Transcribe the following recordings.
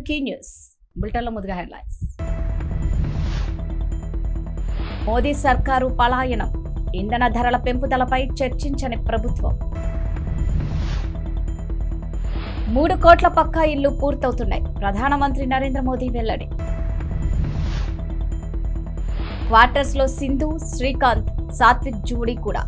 Key news బులెటిన్లో ముందుగా headlines Modi సర్కారు పలాయనం ఇంధన ధరల పెంపుదలపై చర్చించని ప్రభుత్వం మూడు కోట్ల పక్కా ఇల్లు పూర్తవుతున్నాయి ప్రధానమంత్రి నరేంద్ర మోదీ వెల్లడి క్వార్టర్స్ లో సింధు శ్రీకాంత్ సాత్విక్ జోడీ కూడా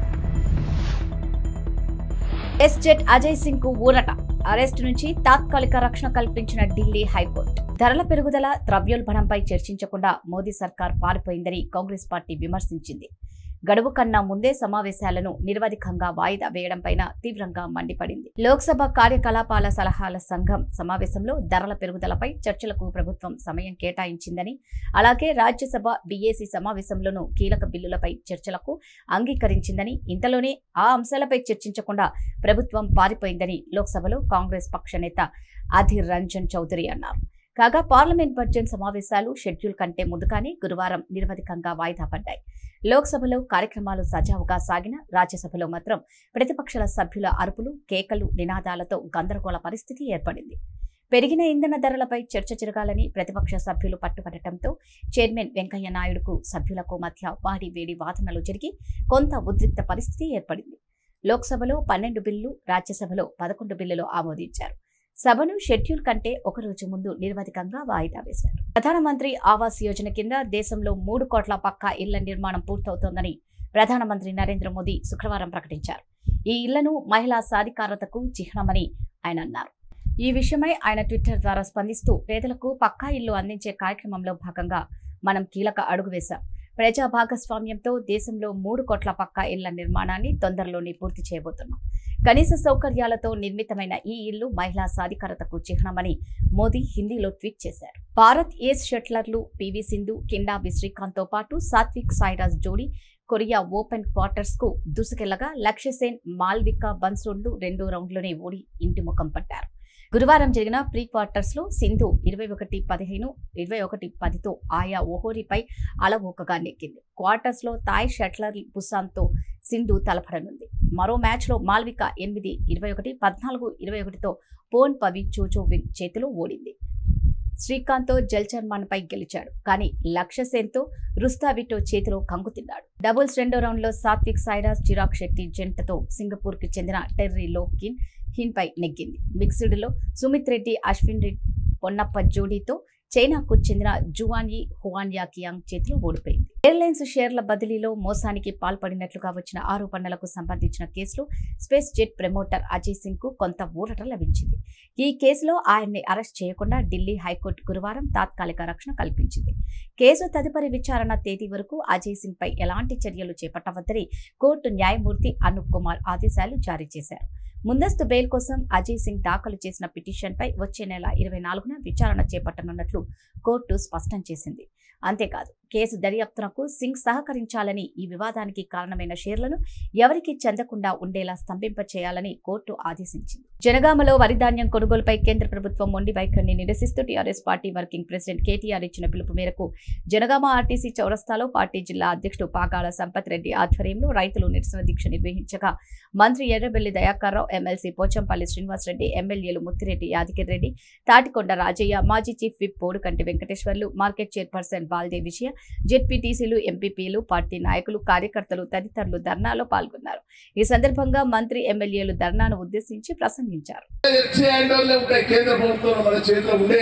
టెస్ట్ జెట్ అజయ్ సింగ్ కు ఊరట అరెస్టు నుంచి తాత్కాలిక రక్షణ కల్పించిన ఢిల్లీ హైకోర్టు ధరల పెరుగుదల ద్రవ్యోల్బణంపై చర్చించకుండా మోదీ సర్కార్ పారిపోయిందని కాంగ్రెస్ పార్టీ విమర్శించింది గడువు కన్నా ముందే సమావేశాలను నిరవధికంగా వాయిదా వేయడంపైన తీవ్రంగా మండిపడింది లోక్సభ కార్యకలాపాల సలహాల సంఘం సమావేశంలో ధరల పెరుగుదలపై చర్చలకు ప్రభుత్వం సమయం కేటాయించిందని అలాగే రాజ్యసభ బీఏసీ సమావేశంలోనూ కీలక బిల్లులపై చర్చలకు అంగీకరించిందని ఇంతలోనే ఆ అంశాలపై చర్చించకుండా ప్రభుత్వం పారిపోయిందని లోక్సభలో కాంగ్రెస్ పక్ష నేత అధీర్ రంజన్ చౌదరి అన్నారు కాగా పార్లమెంట్ బడ్జెట్ సమావేశాలు షెడ్యూల్ కంటే ముందుగానే గురువారం నిరవధికంగా వాయిదా పడ్డాయి లోక్సభలో కార్యక్రమాలు సజావుగా సాగిన రాజ్యసభలో మాత్రం ప్రతిపక్షాల సభ్యుల అరుపులు కేకలు నినాదాలతో గందరగోళ పరిస్థితి ఏర్పడింది పెరిగిన ఇంధన ధరలపై చర్చ జరగాలని ప్రతిపక్ష సభ్యులు పట్టుబట్టడంతో చైర్మన్ వెంకయ్య నాయుడుకు సభ్యులకు మధ్య వాడి వేడి వాదనలు జరిగి కొంత ఉద్రిక్త పరిస్థితి ఏర్పడింది లోక్సభలో పన్నెండు బిల్లు రాజ్యసభలో పదకొండు బిల్లులు ఆమోదించారు సభను షెడ్యూల్ కంటే ఒక రోజు ముందు నిర్వధికంగా వాయిదా వేశారు ప్రధానమంత్రి ఆవాస్ యోజన కింద దేశంలో మూడు కోట్ల పక్కా ఇళ్ల నిర్మాణం పూర్తవుతోందని ప్రధానమంత్రి నరేంద్ర మోదీ శుక్రవారం ప్రకటించారు ఈ ఇళ్లను మహిళా సాధికారతకు చిహ్నమని ఆయన అన్నారు ఈ విషయమై ఆయన ట్విట్టర్ ద్వారా స్పందిస్తూ పేదలకు పక్కా ఇల్లు అందించే కార్యక్రమంలో భాగంగా మనం కీలక అడుగు వేశాం ప్రజా భాగస్వామ్యంతో దేశంలో మూడు కోట్ల పక్కా ఇళ్ల నిర్మాణాన్ని తొందరలోనే పూర్తి చేయబోతున్నాం కనీస సౌకర్యాలతో నిర్మితమైన ఈ ఇల్లు మహిళా సాధికారతకు చిహ్నమని మోదీ హిందీలో ట్వీట్ చేశారు భారత్ ఏస్ షట్లర్లు పివి సింధు కిండాబి శ్రీకాంత్ తో పాటు సాత్విక్ సాయిరాజ్ జోడీ కొరియా ఓపెన్ క్వార్టర్స్ కు దూసుకెళ్లగా లక్ష్యసేన్ మాల్వికా బన్సోడ్లు రెండో రౌండ్లోనే ఓడి ఇంటి ముఖం పట్టారు గురువారం జరిగిన ప్రీ క్వార్టర్స్ లో సింధు ఇరవై ఒకటి పదిహేను ఇరవై ఒకటి పదితో ఆయా ఓహోరిపై అలవోకగా నెక్కింది క్వార్టర్స్ లో తాయ్ షట్లర్ బుసాన్తో సింధు తలపడనుంది మరో మ్యాచ్ లో మాల్విక ఎనిమిది ఇరవై ఒకటి పద్నాలుగు ఇరవై ఒకటితో పోన్ పవి చోచోవిన్ చేతిలో ఓడింది శ్రీకాంత్తో జల్చర్మాన్ పై గెలిచాడు కానీ లక్ష్యసేన్తో రుస్తావిటో చేతిలో కంగు తిన్నాడు డబుల్స్ రెండో రౌండ్ లో సాత్విక్ సాయిరాజ్ చిరాగ్ శెట్టి జంటతో సింగపూర్ కి చెందిన టెర్రీ లోకిన్ హిన్ పై నెగ్గింది మిక్స్డ్ లో సుమిత్ రెడ్డి అశ్విన్ రెడ్డి పొన్నప్ప జోడీతో చైనాకు చెందిన జువాన్యి హువాన్యా కియాంగ్ చేతిలో ఓడిపోయింది ఎయిర్లైన్స్ షేర్ల బదిలీలో మోసానికి పాల్పడినట్లుగా వచ్చిన ఆరోపణలకు సంబంధించిన కేసులో స్పేస్ జెట్ ప్రమోటర్ అజయ్ సింగ్ కు కొంత ఊరట లభించింది ఈ కేసులో ఆయన్ని అరెస్ట్ చేయకుండా ఢిల్లీ హైకోర్టు గురువారం తాత్కాలిక రక్షణ కల్పించింది కేసు తదుపరి విచారణ తేదీ వరకు అజయ్ సింగ్ పై ఎలాంటి చర్యలు చేపట్టవద్దని కోర్టు న్యాయమూర్తి అనూప్ కుమార్ ఆదేశాలు జారీ చేశారు ముందస్తు బెయిల్ కోసం అజయ్ సింగ్ దాఖలు చేసిన పిటిషన్పై వచ్చే నెల ఇరవై నాలుగున విచారణ చేపట్టనున్నట్లు కోర్టు స్పష్టం చేసింది అంతేకాదు కేసు దర్యాప్తునకు సింగ్ సహకరించాలని ఈ వివాదానికి కారణమైన షేర్లను ఎవరికి చెందకుండా ఉండేలా స్తంభింప చేయాలని కోర్టు ఆదేశించింది జనగామలో వరి ధాన్యం కొనుగోలుపై కేంద్ర ప్రభుత్వం మొండి వైఖరిని నిరసిస్తూ TRS party working president KTR ఇచ్చిన పిలుపు మేరకు జనగామ ఆర్టీసీ చౌరస్తాలో పార్టీ జిల్లా అధ్యక్షుడు పాకాల సంపత్ రెడ్డి ఆధ్వర్యంలో రైతులు నిరసన దీక్ష నిర్వహించగా మంత్రి ఎర్రబెల్లి దయాకర్రావు ఎమ్మెల్సీ పోచంపల్లి శ్రీనివాసరెడ్డి ఎమ్మెల్యేలు ముత్తిరెడ్డి యాదగిరి రెడ్డి తాటికొండ రాజయ్య మాజీ chief whip Podukanti Venkateshwarlu market chairperson Balde Vijaya జెడ్పీటీసీలు ఎంపీపీలు పార్టీ నాయకులు కార్యకర్తలు తదితరులు ధర్నాలో పాల్గొన్నారు ఈ సందర్భంగా మంత్రి ఎమ్మెల్యేలు ధర్నాను ఉద్దేశించి ప్రసంగించారు ఎఫ్సీ హ్యాండోల్లో ఉంటాయి కేంద్ర ప్రభుత్వంలో మన చేతిలో ఉండే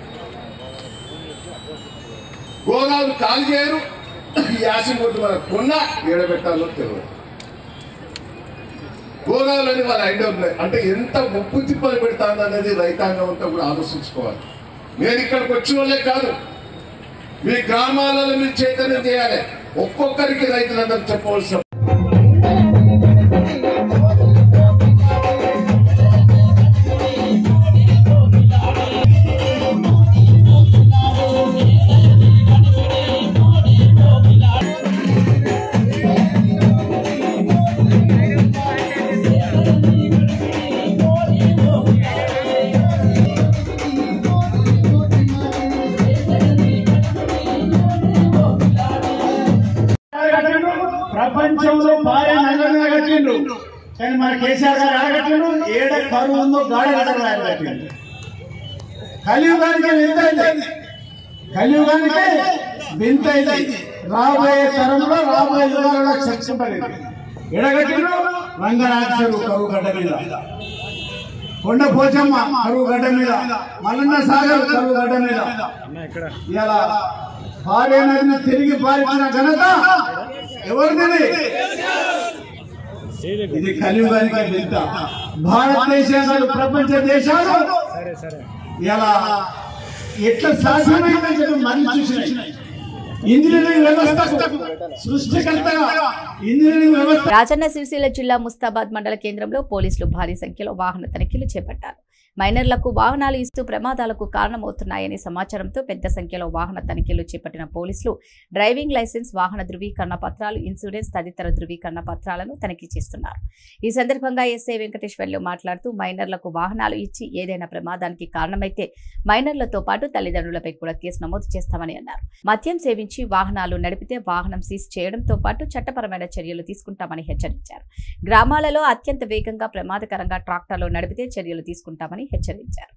గోదావరి కాల్ చేయరు యాసం కొట్టు మన కొన్న ఏడబెట్టాలో తెలియదు గోదావరి అని వాళ్ళ ఐడియా ఉన్నాయి అంటే ఎంత ముప్పు తిప్పలు పెడతాను అనేది రైతాంగం అంతా కూడా ఆలోచించుకోవాలి నేను ఇక్కడికి వచ్చిన వాళ్ళే కాదు మీ గ్రామాలలో మీరు చైతన్యం చేయాలి ఒక్కొక్కరికి రైతులందరూ చెప్పవలసిన కట్టిండ్రు ప్రపంచంలో భార్య నగరంగా కట్టిండ్రు కానీ మన కేసీఆర్ గారు ఆడకట్టిండు ఏడ కరువు ఉందో గాడి కట్టడం ఆయన కట్టిండు కలియుగానికి వింత అయింది కలియుగానికి వింత అయింది రాబోయే తరంలో రాబోయే యుగాలలో చర్చింపలేదు ఎడగట్టిన రంగరాక్షరు కరువు గడ్డ మీద కొండ పోచమ్మ కరువు గడ్డ మీద మల్లన్న సాగర్ కరువు గడ్డ మీద ఇలా భార్య నదిని తిరిగి పారించిన ఘనత ఎవరిది ఇది కలియుగానికి వింత భారతదేశాలు ప్రపంచ దేశాలు ఇలా ఎట్లా సాధ్యమైందని చెప్పి మళ్ళీ చూసినాయి ఇంజనీరింగ్ వ్యవస్థకు సృష్టికర్తగా ఇంజనీరింగ్ వ్యవస్థ రాజన్న సిరిసిల్ల జిల్లా ముస్తాబాద్ మండల కేంద్రంలో పోలీసులు భారీ సంఖ్యలో వాహన తనిఖీలు చేపట్టారు మైనర్లకు వాహనాలు ఇస్తూ ప్రమాదాలకు కారణమవుతున్నాయని సమాచారంతో పెద్ద సంఖ్యలో వాహన తనిఖీలు చేపట్టిన పోలీసులు డ్రైవింగ్ లైసెన్స్ వాహన ధృవీకరణ పత్రాలు ఇన్సూరెన్స్ తదితర ధృవీకరణ పత్రాలను తనిఖీ చేస్తున్నారు ఈ సందర్భంగా ఎస్ఐ వెంకటేశ్వర్లు మాట్లాడుతూ మైనర్లకు వాహనాలు ఇచ్చి ఏదైనా ప్రమాదానికి కారణమైతే మైనర్లతో పాటు తల్లిదండ్రులపై కూడా కేసు నమోదు చేస్తామని అన్నారు మద్యం సేవించి వాహనాలు నడిపితే వాహనం సీజ్ చేయడంతో పాటు చట్టపరమైన చర్యలు తీసుకుంటామని హెచ్చరించారు గ్రామాలలో అత్యంత వేగంగా ప్రమాదకరంగా ట్రాక్టర్లు నడిపితే చర్యలు తీసుకుంటామని హెచ్చరించారు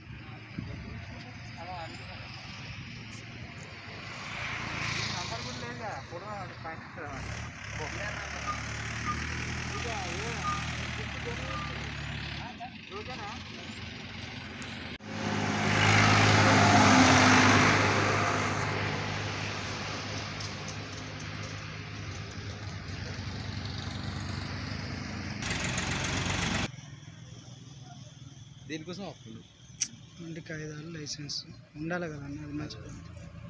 దేనికోసం అప్పులు ఇంటి కాగితాలు లైసెన్స్ ఉండాలి కదా అన్న అది మర్చిపోయింది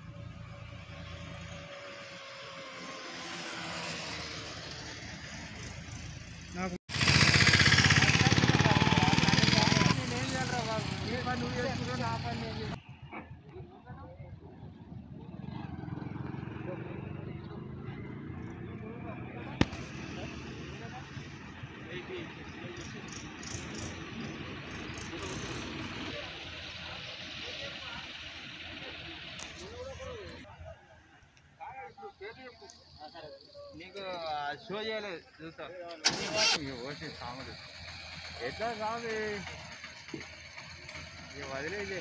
నాకు నీకు షో చేయలేదు చూస్తా వచ్చి సాములు ఎట్లా సామి వదిలేదు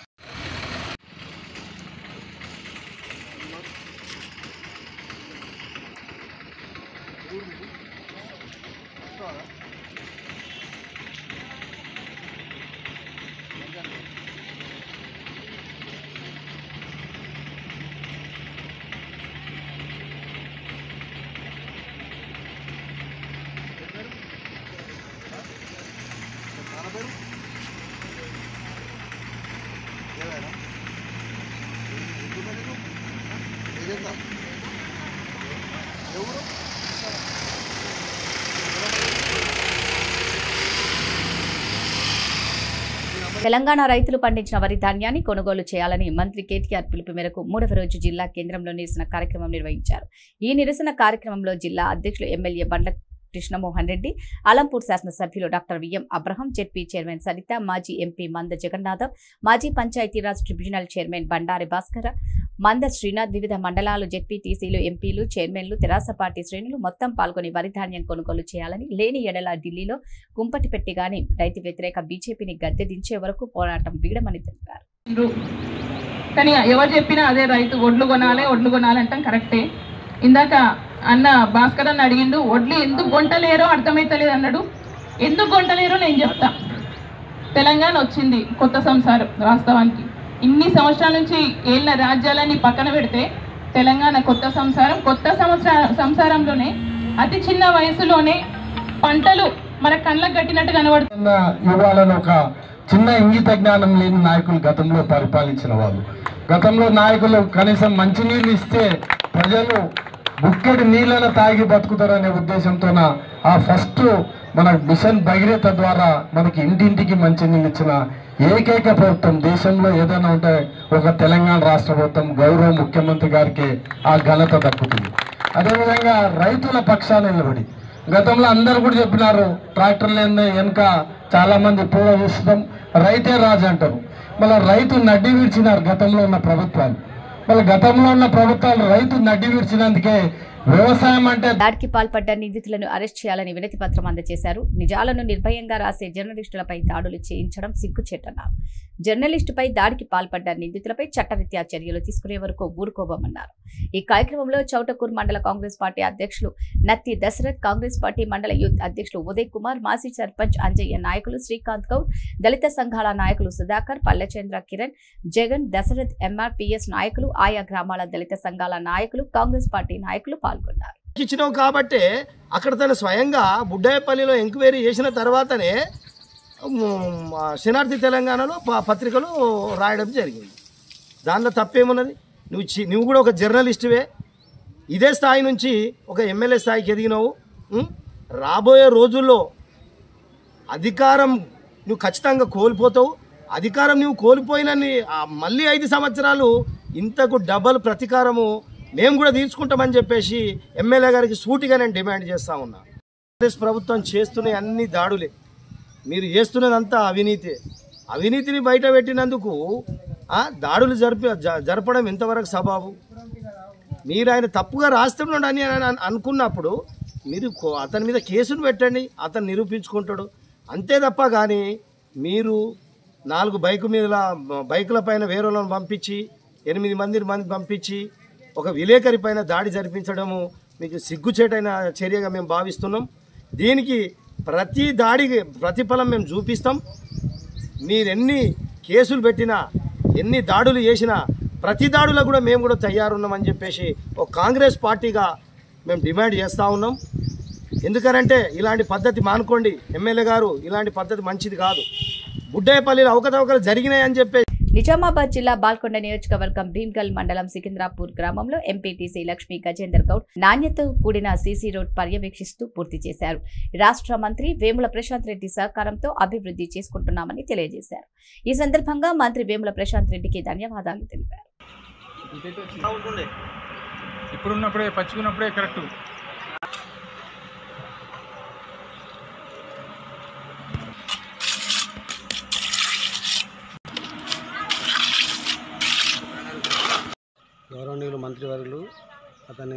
తెలంగాణ రైతులు పండించిన వరి ధాన్యాన్ని కొనుగోలు చేయాలని మంత్రి కేటీఆర్ పిలుపు మేరకు మూడవ రోజు జిల్లా కేంద్రంలో నిరసన కార్యక్రమం నిర్వహించారు ఈ నిరసన కార్యక్రమంలో జిల్లా అధ్యక్షులు ఎమ్మెల్యే బండ్ల కృష్ణమోహన్ రెడ్డి అలంపూర్ శాసనసభ్యులు doctor VM Abraham ZP chairman Saritha మాజీ ఎంపీ మంద జగన్నాథం మాజీ పంచాయతీరాజ్ ట్రిబ్యునల్ చైర్మన్ బండారి భాస్కర్ మంద శ్రీనాథ్ వివిధ మండలాలు జెడ్పీటీసీలు ఎంపీలు చైర్మన్లు తెరాస పార్టీ శ్రేణులు మొత్తం పాల్గొని వరి ధాన్యం కొనుగోలు చేయాలని లేని ఎడల ఢిల్లీలో కుంపటి పెట్టి గాని రైతు వ్యతిరేక బీజేపీని గద్దె దించే వరకు పోరాటం వీడమని తెలిపారు చెప్పిండ్రు. కానీ ఎవరు చెప్పినా అదే రైతు ఒడ్లు కొనాలి ఒడ్లు కొనాలి అంటాం కరెక్టే ఇందాక అన్న భాస్కర్ అన్న అడిగిండు ఒడ్లు ఎందుకు కొంటలేరో అర్థమైతలేదు అన్నాడు ఎందుకు కొంటలేరో నేను చెప్తా తెలంగాణ వచ్చింది కొత్త సంసారం వాస్తవానికి ఇన్ని సంవత్సరాల నుంచి ఏళ్ళ రాజ్యాలన్నీ పక్కన పెడితే తెలంగాణ కొత్త సంసారం కొత్త సంవత్సర సంసారంలోనే అతి చిన్న వయసులోనే పంటలు మన కళ్ళకు కట్టినట్టు కనబడుతుంది ఉన్న ఇవ్వాలని ఒక చిన్న ఇంగిత జ్ఞానం లేని నాయకులు గతంలో పరిపాలించిన వాళ్ళు గతంలో నాయకులు కనీసం మంచినీళ్ళు ఇస్తే ప్రజలు బుక్కెడు నీళ్ళను తాగి బతుకుతారనే ఉద్దేశంతోన ఆ ఫస్ట్ మన మిషన్ భగీరథ ద్వారా మనకి ఇంటింటికి మంచినీళ్ళు ఇచ్చిన ఏకైక ప్రభుత్వం దేశంలో ఏదైనా ఉంటే ఒక తెలంగాణ రాష్ట్ర ప్రభుత్వం గౌరవ ముఖ్యమంత్రి గారికి ఆ ఘనత దక్కుతుంది అదేవిధంగా రైతుల పక్షాన నిలబడి గతంలో అందరు కూడా చెప్పినారు ట్రాక్టర్లు ఏందో వెనుక చాలా మంది పూల చూస్తాం రైతే రాజు అంటారు మళ్ళీ రైతు నడ్డి విడిచినారు గతంలో ఉన్న ప్రభుత్వాలు మళ్ళీ గతంలో ఉన్న ప్రభుత్వాలు రైతు నడ్డి విడిచినందుకే వ్యవసాయం అంటే దాడికి పాల్పడ్డ నిందితులను అరెస్ట్ చేయాలని వినతి పత్రం అందజేశారు నిజాలను నిర్భయంగా రాసే జర్నలిస్టులపై దాడులు చేయించడం సిగ్గుచేటన్నారు జర్నలిస్టుపై దాడికి పాల్పడ్డ నిందితులపై చట్టరీత్యా చర్యలు తీసుకునే వరకు ఊరుకోబోమన్నారు ఈ కార్యక్రమంలో చౌటకూర్ మండల కాంగ్రెస్ పార్టీ అధ్యక్షులు నత్తి దశరథ్ కాంగ్రెస్ పార్టీ మండల యూత్ అధ్యక్షులు ఉదయ్ కుమార్ మాజీ సర్పంచ్ అంజయ్య నాయకులు శ్రీకాంత్ గౌడ్ దళిత సంఘాల నాయకులు సుధాకర్ పల్లెచంద్ర కిరణ్ జగన్ దశరథ్ ఎంఆర్పీఎస్ నాయకులు ఆయా గ్రామాల దళిత సంఘాల నాయకులు కాంగ్రెస్ పార్టీ నాయకులు పాల్గొన్నారు ఇచ్చినాం కాబట్టే అక్కడ తను స్వయంగా బుడ్డాయపల్లిలో ఎంక్వైరీ చేసిన తర్వాతనే మ్, ఆ శనార్థి తెలంగాణలో ప- పత్రికలు రాయడం జరిగింది దానిలో తప్పేమున్నది నువ్వు చి- నువ్వు కూడా ఒక జర్నలిస్టువే ఇదే స్థాయి నుంచి ఒక ఎమ్మెల్యే స్థాయికి ఎదిగినావు ఉం? రాబోయే రోజుల్లో అధికారం నువ్వు ఖచ్చితంగా కోల్పోతావు అధికారం నువ్వు కోల్పోయినని ఆ మళ్ళీ ఐదు సంవత్సరాలు ఇంతకు డబల్ ప్రతీకారము మేము కూడా తీర్చుకుంటామని చెప్పేసి ఎమ్మెల్యే గారికి సూటిగా నేను డిమాండ్ చేస్తా ఉన్నా కాంగ్రెస్ ప్రభుత్వం చేస్తున్న అన్ని దాడులే మీరు చేస్తున్నదంతా అవినీతే అవినీతిని బయట పెట్టినందుకు ఆ, దాడులు జరిపి జ- జరపడం ఎంతవరకు సబాబు మీరు ఆయన తప్పుగా రాస్తున్నాడు అని అని అన్- అనుకున్నప్పుడు మీరు కో- అతని మీద కేసును పెట్టండి అతను నిరూపించుకుంటాడు అంతే తప్ప కానీ మీరు నాలుగు బైకు మీద బైకుల పైన వేరే వాళ్ళని పంపించి ఎనిమిది మంది మంది పంపించి ఒక విలేకరి పైన దాడి జరిపించడము మీకు సిగ్గుచేటైన చర్యగా మేము భావిస్తున్నాం దీనికి ప్రతి దాడికి ప్రతిఫలం మేము చూపిస్తాం మీరెన్ని కేసులు పెట్టినా ఎన్ని దాడులు చేసినా ప్రతి దాడులకు కూడా మేము కూడా తయారున్నామని చెప్పేసి ఒక కాంగ్రెస్ పార్టీగా మేము డిమాండ్ చేస్తూ ఉన్నాం ఎందుకనంటే ఇలాంటి పద్ధతి మానుకోండి ఎమ్మెల్యే గారు ఇలాంటి పద్ధతి మంచిది కాదు బుడ్డాయపల్లిలో అవకతవకలు జరిగినాయని చెప్పేసి నిజామాబాద్ జిల్లా బాల్కొండ నియోజకవర్గం భీమ్గల్ మండలం సికింద్రాపూర్ గ్రామంలో ఎంపీటీసీ లక్ష్మీ గజేందర్ గౌడ్ నాణ్యతతో కూడిన సీసీ రోడ్ పర్యవేక్షిస్తూ పూర్తి చేశారు రాష్ట్ర మంత్రి వేముల ప్రశాంత్ రెడ్డి సహకారంతో అభివృద్ధి చేసుకుంటున్నామని తెలియజేశారు ఈ సందర్భంగా మంత్రి వేముల ప్రశాంత్ రెడ్డికి ధన్యవాదాలు తెలిపారు ఇప్పుడున్నప్పుడే పచ్చుకున్నప్పుడే కరెక్ట్ గౌరవనీయులు మంత్రివర్యులు అతని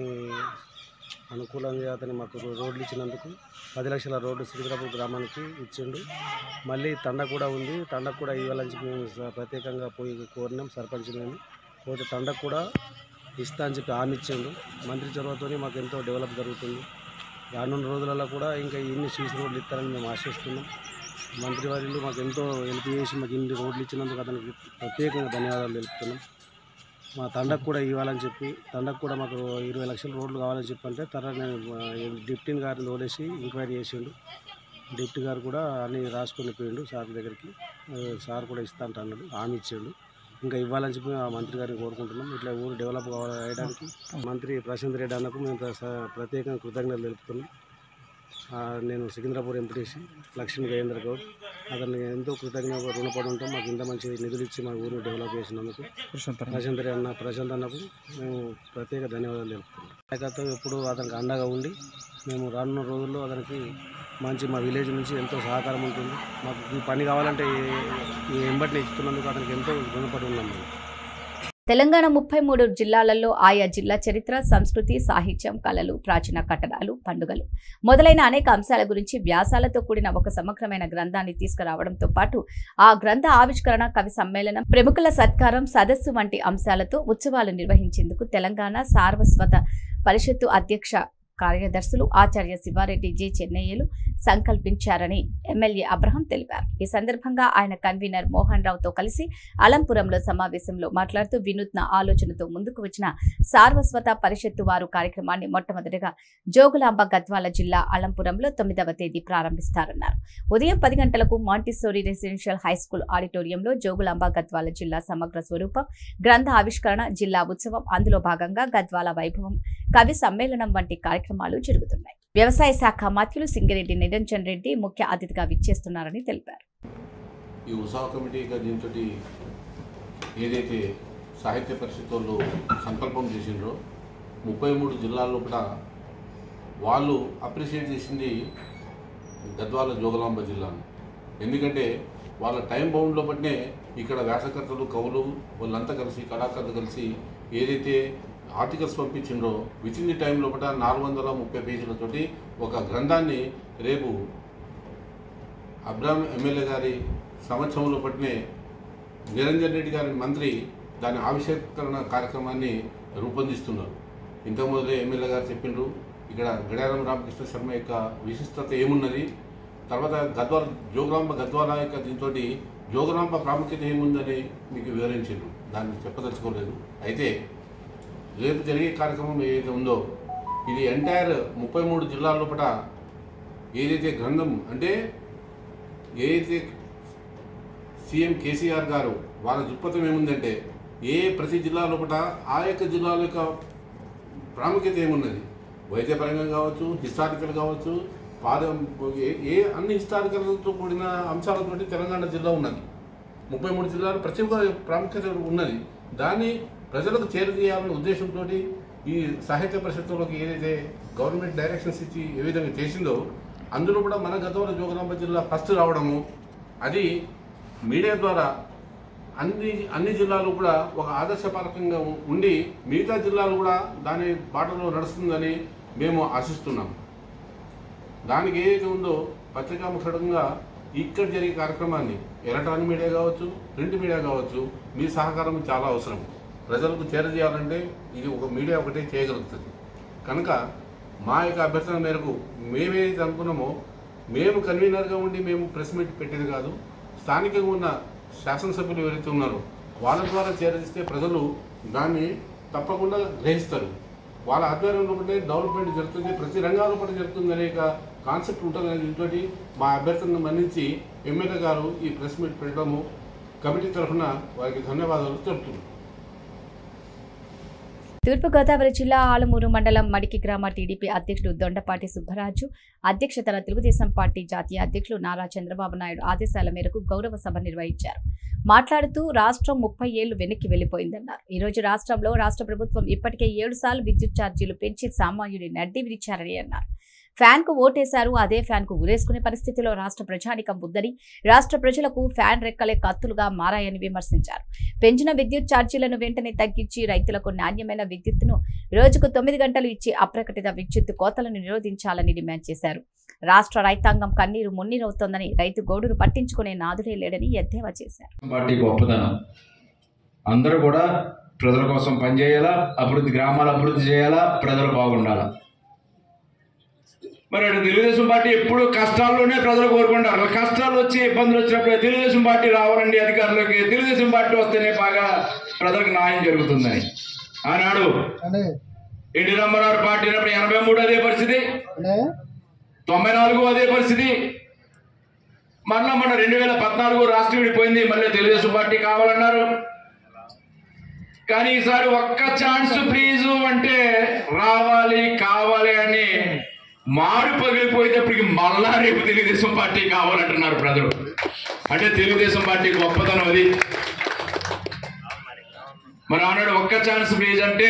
అనుకూలంగా అతని మాకు రో- రోడ్లు ఇచ్చినందుకు పది లక్షల రోడ్డు సికింద్రాపూర్ గ్రామానికి ఇచ్చిండు మళ్ళీ తండ కూడా ఉంది తండకు కూడా ఇవ్వాలని చెప్పి మేము స- ప్రత్యేకంగా పోయి కోరినాం సర్పంచ్ మేము పోతే తండకు కూడా ఇస్తా అని చెప్పి హామీ ఇచ్చిండు మంత్రి చొరవతో మాకు ఎంతో డెవలప్ జరుగుతుంది రానున్న రోజులలో కూడా ఇంకా ఇన్ని సీసీ రోడ్లు ఇస్తారని మేము ఆశిస్తున్నాం మంత్రివర్యులు మాకు ఎంతో హెల్ప్ చేసి మాకు ఇన్ని రోడ్లు ఇచ్చినందుకు అతనికి ప్రత్యేకంగా ధన్యవాదాలు తెలుపుతున్నాం మా తండకు కూడా ఇవ్వాలని చెప్పి తండకు కూడా మాకు ఇరవై లక్షల రోడ్లు కావాలని చెప్పి అంటే తర్వాత నేను ఆ, డిప్టీని గారిని తోలేసి ఎంక్వైరీ చేసిండు డిప్టీ గారు కూడా అన్ని రాసుకొని పోయిండు సార్ దగ్గరికి ఆ, సార్ కూడా ఇస్తా అంట అన్నాడు హామీ ఇచ్చిండు ఇంకా ఇవ్వాలని చెప్పి ఆ మంత్రి గారిని కోరుకుంటున్నాం ఇట్లా ఊరు డెవలప్ కావడానికి మంత్రి ప్రశాంత్ రెడ్డి అన్నకు మేము ప్రస- ప్రత్యేకంగా కృతజ్ఞతలు తెలుపుతున్నాం ఆ, నేను సికింద్రాపూర్ ఎంపీటీసీ లక్ష్మీ గజేంద్ర గౌడ్ అతన్ని ఎంతో కృతజ్ఞత రుణపడి ఉంటాం మాకు ఇంత మంచి నిధులు ఇచ్చి మా ఊరిని డెవలప్ చేసినందుకు ప్రశాంత్ రెడ్డి అన్న ప్రశాంత్ అన్నకు మేము ప్రత్యేక ధన్యవాదాలు తెలుపుతున్నాం నాయకత్వం ఎప్పుడు అతనికి అండగా ఉండి మేము రానున్న రోజుల్లో అతనికి మంచి మా విలేజ్ నుంచి ఎంతో సహకారం ఉంటుంది మాకు ఈ పని కావాలంటే ఈ- ఈ ఎంబటిని ఇస్తున్నందుకు అతనికి ఎంతో రుణపడి ఉన్నాం మేము తెలంగాణ ముప్పై మూడు జిల్లాలలో ఆయా జిల్లా చరిత్ర సంస్కృతి సాహిత్యం కళలు ప్రాచీన కట్టడాలు పండుగలు మొదలైన అనేక అంశాల గురించి వ్యాసాలతో కూడిన ఒక సమగ్రమైన గ్రంథాన్ని తీసుకురావడంతో పాటు ఆ గ్రంథ ఆవిష్కరణ కవి సమ్మేళనం ప్రముఖుల సత్కారం సదస్సు వంటి అంశాలతో ఉత్సవాలు నిర్వహించేందుకు తెలంగాణ సార్వస్వత పరిషత్తు అధ్యక్ష కార్యదర్శులు ఆచార్య శివారెడ్డి జె చెన్నయ్యలు సంకల్పించారని ఎమ్మెల్యే అబ్రహం తెలిపారు ఈ సందర్భంగా ఆయన కన్వీనర్ మోహన్ రావుతో కలిసి అలంపురంలో సమావేశంలో మాట్లాడుతూ వినూత్న ఆలోచనతో ముందుకు వచ్చిన సార్వస్వత పరిషత్తు వారు కార్యక్రమాన్ని మొట్టమొదటిగా జోగులాంబ గద్వాల జిల్లా అలంపురంలో తొమ్మిదవ తేదీ ప్రారంభిస్తారన్నారు ఉదయం పది గంటలకు మాంటిసోరి రెసిడెన్షియల్ హై స్కూల్ ఆడిటోరియంలో జోగులాంబ గద్వాల జిల్లా సమగ్ర స్వరూపం గ్రంథ ఆవిష్కరణ జిల్లా ఉత్సవం అందులో భాగంగా గద్వాల వైభవం కవి సమ్మేళనం వంటి కార్యక్రమాలు జరుగుతున్నాయి వ్యవసాయ శాఖ మంత్రులు సింగిరెడ్డి నిరంజన్ రెడ్డి ముఖ్య అతిథిగా విచ్చేస్తున్నారని తెలిపారు ఈ ఉత్సవ కమిటీ దీంతో ఏదైతే సాహిత్య పరిషత్ వాళ్ళు సంకల్పం చేసిండ్రో ముప్పై మూడు జిల్లాల్లో కూడా వాళ్ళు అప్రిషియేట్ చేసింది గద్వాల జోగలాంబ జిల్లాను ఎందుకంటే వాళ్ళ టైం బౌండ్లో బట్టే ఇక్కడ వ్యాసకర్తలు కవులు వాళ్ళంతా కలిసి కళాకారులు కలిసి ఏదైతే ఆర్టికల్స్ పంపించిండ్రో విత్ ఇన్ ది టైం లోపల నాలుగు వందల ముప్పై పేజీలతోటి ఒక గ్రంథాన్ని రేపు అబ్రామ్ ఎమ్మెల్యే గారి సంవత్సరం లోపటినే నిరంజన్ రెడ్డి గారి మంత్రి దాని ఆవిష్కరణ కార్యక్రమాన్ని రూపొందిస్తున్నారు ఇంతకు మొదలే ఎమ్మెల్యే గారు చెప్పిండ్రు ఇక్కడ గడియారం రామకృష్ణ శర్మ యొక్క విశిష్టత ఏమున్నది తర్వాత గద్వాల జోగురాంబ గద్వాల యొక్క దీంతో జోగురాంబ ప్రాముఖ్యత ఏముందని మీకు వివరించారు దాన్ని చెప్పదలుచుకోలేదు అయితే రేపు జరిగే కార్యక్రమం ఏదైతే ఉందో ఇది ఎంటైర్ ముప్పై మూడు జిల్లాల లోపల ఏదైతే గ్రంథం అంటే ఏదైతే సీఎం కేసీఆర్ గారు వాళ్ళ దృక్పథం ఏముందంటే ఏ ప్రతి జిల్లా లోపల ఆ యొక్క జిల్లాల యొక్క ప్రాముఖ్యత ఏమున్నది వైద్యపరంగా కావచ్చు హిస్టారికల్ కావచ్చు పాద ఏ- ఏ అన్ని హిస్టారికల్తో కూడిన అంశాలతోటి తెలంగాణ జిల్లా ఉన్నది ముప్పై మూడు జిల్లాలు ప్రతి ఒక్క ప్రాముఖ్యత ఉన్నది దాన్ని ప్రజలకు చేరదీయాలనే ఉద్దేశంతో ఈ సాహిత్య పరిషత్తులోకి ఏదైతే గవర్నమెంట్ డైరెక్షన్స్ ఇచ్చి ఏ విధంగా చేసిందో అందులో కూడా మన గతంలో జోగులాంబ జిల్లా ఫస్ట్ రావడము అది మీడియా ద్వారా అన్ని అన్ని జిల్లాలు కూడా ఒక ఆదర్శపాలకంగా ఉ- ఉండి మిగతా జిల్లాలు కూడా దాని బాటలో నడుస్తుందని మేము ఆశిస్తున్నాం దానికి ఏదైతే ఉందో పత్రికాముఖంగా ఇక్కడ జరిగే కార్యక్రమాన్ని ఎలక్ట్రానిక్ మీడియా కావచ్చు ప్రింట్ మీడియా కావచ్చు మీ సహకారం చాలా అవసరం ప్రజలకు చేరజేయాలంటే ఇది ఒక మీడియా ఒకటే చేయగలుగుతుంది కనుక మా యొక్క అభ్యర్థన మేరకు మేమేదైతే అనుకున్నామో మేము కన్వీనర్గా ఉండి మేము ప్రెస్ మీట్ పెట్టేది కాదు స్థానికంగా ఉన్న శాసనసభ్యులు ఎవరైతే ఉన్నారో వాళ్ళ ద్వారా చేరదీస్తే ప్రజలు దాన్ని తప్పకుండా గ్రహిస్తారు వాళ్ళ ఆధ్వర్యంలో ఉంటే డెవలప్మెంట్ జరుగుతుంది ప్రతి రంగాల్లో కూడా జరుగుతుంది అనే కాన్సెప్ట్ ఉంటుంది అనే దీంతో మా అభ్యర్థనను మన్నించి ఎమ్మెల్యే గారు ఈ ప్రెస్ మీట్ పెట్టడము కమిటీ తరఫున వారికి ధన్యవాదాలు తెలుపుతున్నాను తూర్పుగోదావరి జిల్లా ఆలమూరు మండలం మడికి గ్రామ టీడీపీ అధ్యక్షుడు దొండపాటి సుబ్బరాజు అధ్యక్షతన తెలుగుదేశం పార్టీ జాతీయ అధ్యక్షులు నారా చంద్రబాబు నాయుడు ఆదేశాల మేరకు గౌరవ సభ నిర్వహించారు మాట్లాడుతూ రాష్ట్రం ముప్పై ఏళ్లు వెనక్కి వెళ్లిపోయిందన్నారు ఈ రోజు రాష్ట్రంలో రాష్ట్ర ప్రభుత్వం ఇప్పటికే ఏడు సార్లు విద్యుత్ ఛార్జీలు పెంచి సామాన్యుడి నడ్డి విరిచారని అన్నారు ఫ్యాన్ కు ఓటేశారు అదే ఫ్యాన్ కు ఉరేసుకునే పరిస్థితిలో రాష్ట్ర ప్రజానికం ఉందని రాష్ట్ర ప్రజలకు ఫ్యాన్ రెక్కలే కత్తులుగా మారాయని విమర్శించారు పెంచిన విద్యుత్ ఛార్జీలను వెంటనే తగ్గించి రైతులకు నాణ్యమైన విద్యుత్తును రోజుకు తొమ్మిది గంటలు ఇచ్చి అప్రకటిత విద్యుత్ కోతలను నిరోధించాలని డిమాండ్ చేశారు రాష్ట్ర రైతాంగం కన్నీరు మున్నీరవుతోందని రైతు గోడును పట్టించుకునే నాదుడే లేడని ఎద్దేవా చేశారు పార్టీ గొప్పదనం అందరూ కూడా ప్రజల కోసం పనిచేయాలా అభివృద్ధి గ్రామాల అభివృద్ధి చేయాలా ప్రజలు బాగుండాలా మరి అటు తెలుగుదేశం పార్టీ ఎప్పుడు కష్టాల్లోనే ప్రజలు కోరుకుంటారు కష్టాలు వచ్చి ఇబ్బందులు వచ్చినప్పుడు తెలుగుదేశం పార్టీ రావాలండి అధికారులకి తెలుగుదేశం పార్టీ వస్తేనే బాగా ప్రజలకు న్యాయం జరుగుతుందని ఆనాడు ఎన్టీ రామారావు పార్టీ ఉన్నప్పుడు ఎనభై మూడు అదే పరిస్థితి తొంభై నాలుగు అదే పరిస్థితి మళ్ళా మన రెండు వేల పద్నాలుగు రాష్ట్రం విడిపోయింది మళ్ళీ తెలుగుదేశం పార్టీ కావాలన్నారు కానీ ఈసారి ఒక్క ఛాన్స్ ప్లీజ్ అంటే రావాలి కావాలి అని మారు పగిలిపోయేటప్పటికి మళ్ళా రేపు తెలుగుదేశం పార్టీ కావాలంటున్నారు ప్రజలు అంటే తెలుగుదేశం పార్టీ గొప్పతనం అది మరి ఆనాడు ఒక్క ఛాన్స్ ప్లీజ్ అంటే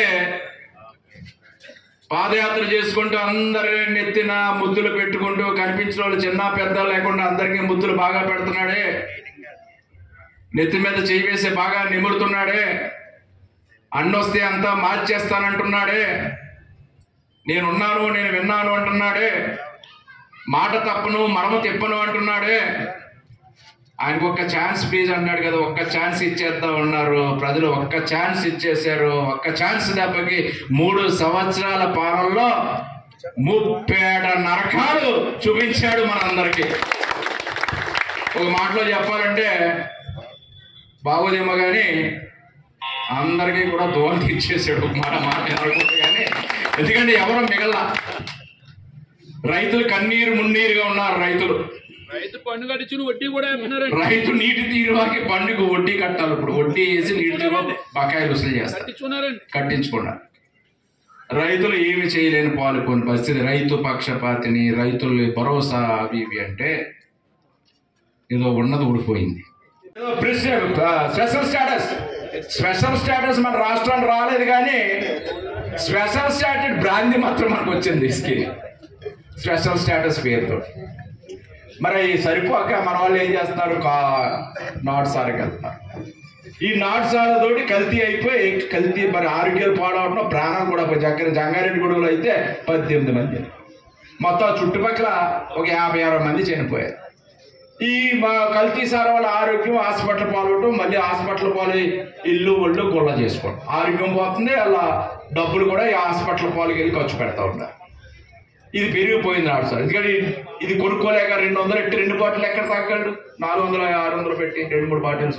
పాదయాత్ర చేసుకుంటూ అందరి నెత్తిన ముద్దులు పెట్టుకుంటూ కనిపించిన వాళ్ళు చిన్న పెద్ద లేకుండా అందరికీ ముద్దులు బాగా పెడుతున్నాడే నెత్తి మీద చేయి వేసి బాగా నిమురుతున్నాడే అన్నొస్తే అంతా మార్చేస్తానంటున్నాడే నేనున్నాను నేను విన్నాను అంటున్నాడే మాట తప్పను మడమ తిప్పను అంటున్నాడే ఆయనకు ఒక్క ఛాన్స్ ప్లీజ్ అన్నాడు కదా ఒక్క ఛాన్స్ ఇచ్చేద్దాం ఉన్నారు ప్రజలు ఒక్క ఛాన్స్ ఇచ్చేశారు ఒక్క ఛాన్స్ దెబ్బకి మూడు సంవత్సరాల పాలనలో ముప్పేట నరకాలు చూపించాడు మనందరికీ ఒక మాటలో చెప్పాలంటే బాగోదేమో కానీ అందరికీ కూడా దోలు తీర్చేసాడు ఒక మాట మాట్లాడుకుంటే కానీ ఎందుకంటే ఎవరు మిగల రైతులు కన్నీరు మున్నీరుగా ఉన్నారు రైతులు రైతు పన్ను కట్టించిన వడ్డీ కూడా రైతు నీటి తీరువాకి పండుగ వడ్డీ కట్టాలి ఇప్పుడు వడ్డీ వేసి నీటి తీరువా బకాయిలు వసూలు చేస్తారు కట్టించుకున్నారండి కట్టించకుండా రైతులు ఏమి చేయలేని పాల్గొని పరిస్థితి రైతు పక్షపాతిని రైతులు భరోసా అవి ఇవి అంటే ఏదో ఉన్నది ఊడిపోయింది ఏదో president special status special status మన రాష్ట్రానికి రాలేదు కానీ స్పెషల్ స్టాటస్ బ్రాంతి మాత్రం మనకు వచ్చింది స్కీమ్ స్పెషల్ స్టేటస్ పేరుతో మరి సరిపోక మన వాళ్ళు ఏం చేస్తున్నారు కా నాట్ సార్కి వెళ్తున్నారు ఈ నాటుసాలతోటి కల్తీ అయిపోయి కల్తీ మరి ఆరోగ్యాలు పాడవడం ప్రాణాలు కూడా పోయి చక్కర జంగారెడ్డి గొడుగులు అయితే పద్దెనిమిది మంది మొత్తం చుట్టుపక్కల ఒక యాభై అరవై మంది చనిపోయారు ఈ మా కల్తీ సార్ వాళ్ళ ఆరోగ్యం హాస్పిటల్ పాల్గొనడం మళ్ళీ హాస్పిటల్ పాలు ఇల్లు ఒళ్ళు గుళ్ళ చేసుకోవడం ఆరోగ్యం పోతుంది అలా డబ్బులు కూడా ఈ హాస్పిటల్ పాలకి వెళ్ళి ఖర్చు పెడతా ఉంటారు ఇది పెరిగిపోయింది నాడు సార్ ఎందుకంటే ఇది కొనుక్కోలేక రెండు వందలు ఎట్టి రెండు బాటిల్ ఎక్కడ తగ్గలడు నాలుగు వందలు ఆరు వందలు పెట్టి రెండు మూడు బాటిల్స్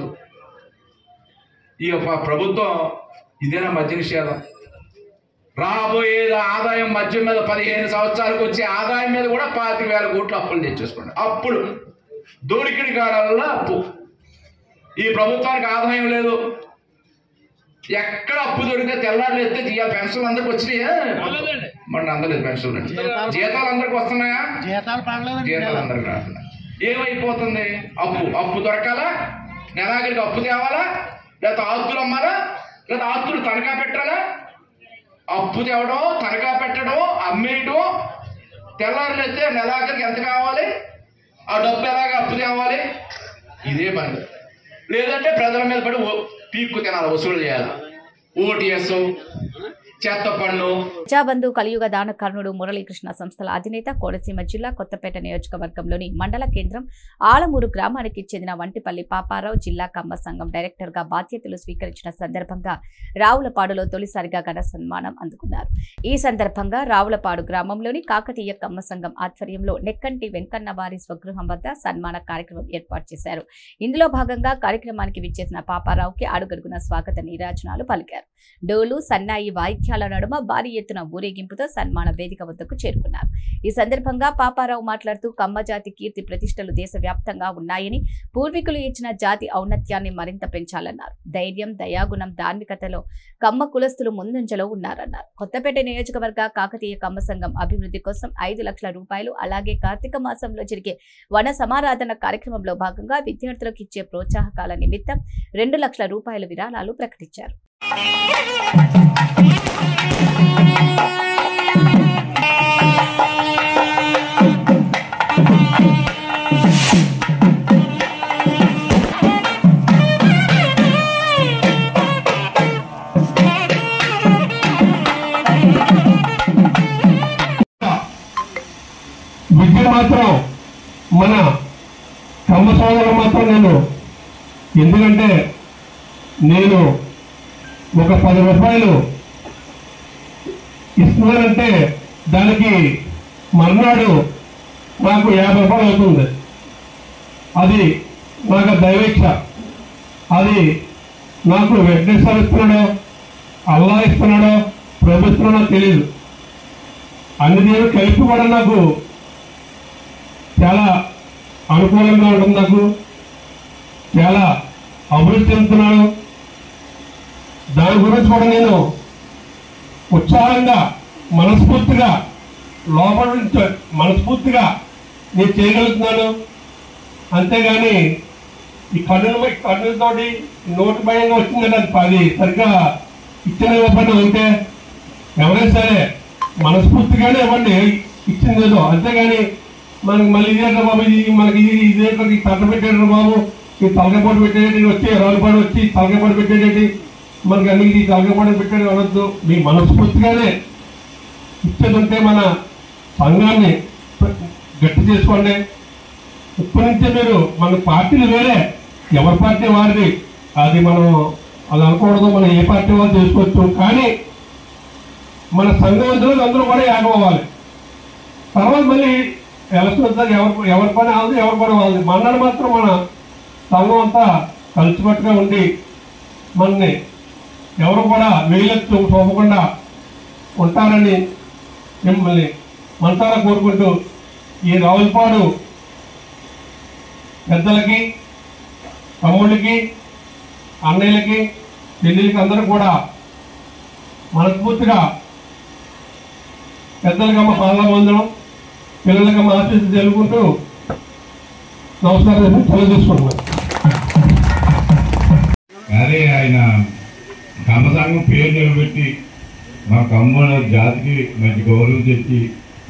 ఈ యొక్క ప్రభుత్వం ఇదేనా మద్య నిషేధం రాబోయే ఆదాయం మద్యం మీద పదిహేను సంవత్సరాలకు వచ్చే ఆదాయం మీద కూడా పాతిక వేల కోట్లు అప్పులు తెచ్చేసుకోండి అప్పులు దోడికిడి కాలాల్లో అప్పు ఈ ప్రభుత్వానికి ఆదాయం లేదు ఎక్కడ అప్పు దొరికితే తెల్లారులు ఎత్తే తీయాలి పెన్షన్లు అందరికి వచ్చినాయా మన అందలేదు పెన్షన్లు అంటే జీతాలు అందరికి వస్తున్నాయా జీతాలు పడలేదు జీతాలు అందరికి రాకుండా ఏమైపోతుంది అప్పు అప్పు దొరకాలా నెలాఖరికి అప్పు తేవాలా లేకపోతే ఆస్తులు అమ్మాలా లేదా ఆస్తులు తనఖా పెట్టాలా అప్పు తేవడం తనఖా పెట్టడం అమ్మేయడం తెల్లారులు ఎత్తే నెలాఖరికి ఎంత కావాలి ఆ డబ్బు ఎలాగ అప్పు తేవాలి ఇదే పని లేదంటే ప్రజల మీద పడి ఓ- పీక్కు తినాలి వసూలు చేయాలి ఓటీఎస్ చెత్త పన్ను ప్రజాబంధు కలియుగ దాన కర్ణుడు మురళీకృష్ణ సంస్థల అధినేత కోనసీమ జిల్లా కొత్తపేట నియోజకవర్గంలోని మండల కేంద్రం ఆలమూరు గ్రామానికి చెందిన వంటిపల్లి పాపారావు జిల్లా కమ్మ సంఘం డైరెక్టర్ గా బాధ్యతలు స్వీకరించిన సందర్భంగా రావులపాడులో తొలిసారిగా ఘన సన్మానం అందుకున్నారు ఈ సందర్భంగా రావులపాడు గ్రామంలోని కాకతీయ కమ్మ సంఘం ఆధ్వర్యంలో నెక్కంటి వెంకన్న వారి స్వగృహం వద్ద సన్మాన కార్యక్రమం ఏర్పాటు చేశారు ఇందులో భాగంగా కార్యక్రమానికి విచ్చేసిన పాపారావుకి అడుగడుగున స్వాగత నీరాజనాలు పలికారు డోలు సన్నాయి వాయిద్యాల నడుమ భారీ ఎత్తున ఊరేగింపుతో సన్మాన వేదిక వద్దకు చేరుకున్నారు ఈ సందర్భంగా పాపారావు మాట్లాడుతూ కమ్మ జాతి కీర్తి ప్రతిష్టలు దేశవ్యాప్తంగా ఉన్నాయని పూర్వీకులు ఇచ్చిన జాతి ఔన్నత్యాన్ని మరింత పెంచాలన్నారు ధైర్యం దయాగుణం ధార్మికతలో కమ్మ కులస్తులు ముందంజలో ఉన్నారన్నారు కొత్తపేట నియోజకవర్గ కాకతీయ కమ్మ సంఘం అభివృద్ధి కోసం ఐదు లక్షల రూపాయలు అలాగే కార్తీక మాసంలో జరిగే వన సమారాధన కార్యక్రమంలో భాగంగా విద్యార్థులకు ఇచ్చే ప్రోత్సాహకాల నిమిత్తం రెండు లక్షల రూపాయల విరాళాలు ప్రకటించారు విద్య మాత్రం మన కమ్మ సోదరులు మాత్రం నేను ఎందుకంటే నేను ఒక పది రూపాయలు ఇస్తున్నానంటే దానికి మర్నాడు నాకు యాభై రూపాయలు అవుతుంది అది నాకు దైవేచ్ఛ అది నాకు వెంకటేశ్వర ఇస్తున్నాడో అల్లా ఇస్తున్నాడో ప్రభు ఇస్తున్నాడో తెలియదు అన్ని దేవుడు కలిపి కూడా నాకు చాలా అనుకూలంగా ఉంటుంది నాకు చాలా అభివృద్ధి చెందుతున్నాను దాని గురించి కూడా నేను ఉత్సాహంగా మనస్ఫూర్తిగా లోపల నుంచి మనస్ఫూర్తిగా నేను చేయగలుగుతున్నాను అంతేగాని ఈ కన్నుల కన్నులతోటి నోటి భయంగా వచ్చిందంటే అది పది సరిగ్గా ఇచ్చిన ఇవ్వబడి ఉంటే ఎవరైనా సరే మనస్ఫూర్తిగానే ఇవ్వండి ఇచ్చింది ఏదో అంతేగాని మనకి మళ్ళీ ఇదేంట బాబు ఇది మనకి ఇది ఇదేంటో ఈ తట్ట పెట్టాడు బాబు ఈ తలకపాటు పెట్టేటి వచ్చి రాళ్ళపాటు వచ్చి తలకపాటు పెట్టేటి మనకి అన్ని ఈ తలకపాటు పెట్టేది అనొద్దు మీ మనస్ఫూర్తిగానే ఇచ్చేది ఉంటే మన సంఘాన్ని గట్టి చేసుకోండి ఇప్పటి నుంచే మీరు మన పార్టీలు వేరే ఎవరి పార్టీ వారిది అది మనం అది అనకూడదు మనం ఏ పార్టీ వాళ్ళు చేసుకోవచ్చు కానీ మన సంఘవంతులు అందరూ కూడా ఏకమవ్వాలి తర్వాత మళ్ళీ ఎలక్షన్ వచ్చాక ఎవరి ఎవరి పని ఆలదు ఎవరి పని వాళ్ళది మన్నాడు మాత్రం మన సంఘం అంతా కలిసికట్టుగా ఉండి మనని ఎవరు కూడా వేలెత్తు చూపకుండా ఉంటారని మిమ్మల్ని మనసారా కోరుకుంటూ ఈ రావులపాడు పెద్దలకి తమ్ముళ్ళకి అన్నయ్యలకి చెల్లెలకి అందరూ కూడా మనస్ఫూర్తిగా పెద్దలకమ్మ పాదాబంధనం పిల్లలకమ్మ ఆశీస్సు తెలుపుకుంటూ నమస్కారం తెలియజేసుకుంటున్నాను కానీ ఆయన కమ్మసంగం పేరు నిలబెట్టి మా కమ్ముల జాతికి మంచి గౌరవం తెచ్చి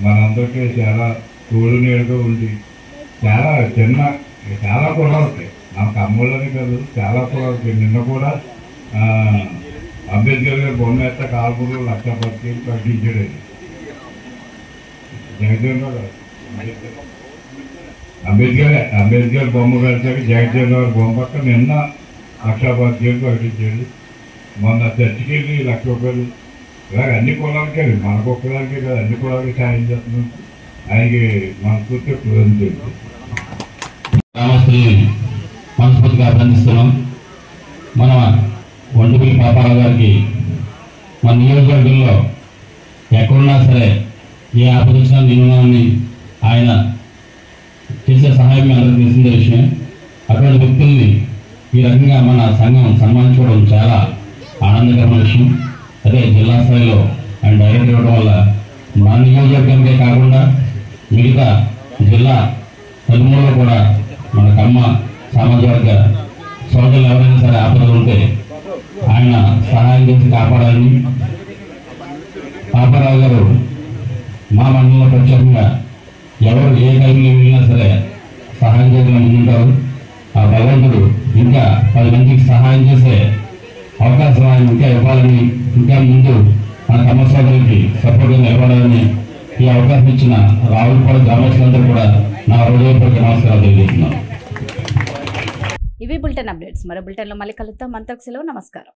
మనందరికీ చాలా తోడు నీడగా ఉండి చాలా చిన్న చాలా కుర్రాలకి నాకు అమ్మలోనే కాదు చాలా కులాలకి నిన్న కూడా ఆ, అంబేద్కర్ గారు బొమ్మ ఎత్త కాల్పులు లక్ష పత్తి ప్రకటించాడు ఆయన. జగజ్జీవన్ రావు గారు. అంబేద్కర్ అంబేద్కర్ అంబేద్కర్ బొమ్మ కలిసాక జగజ్జీవన్ రావు బొమ్మ పక్క నిన్న లక్ష పత్రికలు ప్రకటించాడు మొన్న చర్చికి వెళ్ళి లక్ష రూపాయలు ఇలాగ అన్ని కులాలకే మనకు ఒక్కదానికే కాదు అన్ని కులాలకి సాయం చేస్తున్నాం ఆయనకి మనస్ఫూర్తి కృతజ్ఞతలు గ్రామస్తుల్ని మనస్ఫూర్తిగా అభినందిస్తున్నాం మన వండుపల్లి పాపారావు గారికి మన నియోజకవర్గంలో ఎక్కడున్నా సరే ఏ ఆపద వచ్చినా నేనున్నానని ఆయన చేసే సహాయం మీ అందరికీ తెలిసిన విషయం అటువంటి వ్యక్తుల్ని ఈ రకంగా మన సంఘం సన్మానించుకోవడం చాలా ఆనందకరమైన విషయం అదే జిల్లా స్థాయిలో ఆయన డైరెక్ట్ ఇవ్వడం వల్ల మన నియోజకవర్గానికే కాకుండా మిగతా జిల్లా నలుమూలలో కూడా మన కమ్మ సామాజిక వర్గ సోదరులు ఎవరైనా సరే ఆపదలు ఉంటే ఆయన సహాయం చేసి కాపాడాలని పాపారావు గారు మా మండలంలో ప్రత్యేకంగా ఎవరు ఏ టైంలో వెళ్ళినా సరే సహాయం చేయడం ముందుంటారు ఆ భగవంతుడు ఇంకా పది మందికి సహాయం చేసే అవకాశం ఆయన ఇంకా ఇవ్వాలని ఇంకా ముందు మన కమ్మ సోదరులకి సపోర్ట్గా నిలబడాలని ఈ అవకాశం ఇచ్చిన రావులపాడు గ్రామస్తులందరూ కూడా నా హృదయపూర్వక నమస్కారాలు తెలియజేస్తున్నాను ఇవి బులెటిన్ అప్డేట్స్ మరో బులెటిన్లో మళ్ళీ కలుద్దాం అంతకు సెలవు నమస్కారం